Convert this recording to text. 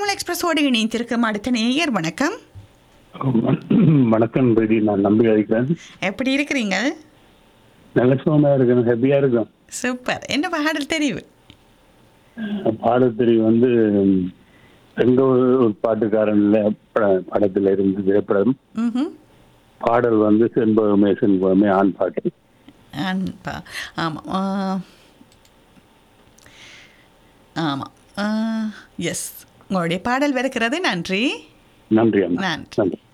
தமிழ் எக்ஸ்பிரஸோடு இணைந்திருக்கும் அடுத்த நேயர் வணக்கம் வணக்கம் பேடி நான் நம்பி அழைக்கிறேன் எப்படி இருக்கிறீங்க நல்ல சுகமா இருக்கேன் ஹாப்பியா இருக்கும் சூப்பர் என்ன பாடல் தெரிவு பாடத்திரி வந்து எங்க ஒரு ஒரு பாட்டுக்காரன்ல ப- படத்துல இருந்து திரைப்படம் ம் பாடல் வந்து செண்பகமே செண்பகமே ஆண் பாட்டு அன்பா ஆமாம் ஆ, ஆமாம் எஸ் உங்களுடைய பாடல் வருகிறது நன்றி நன்றி அம்மா நன்றி நன்றி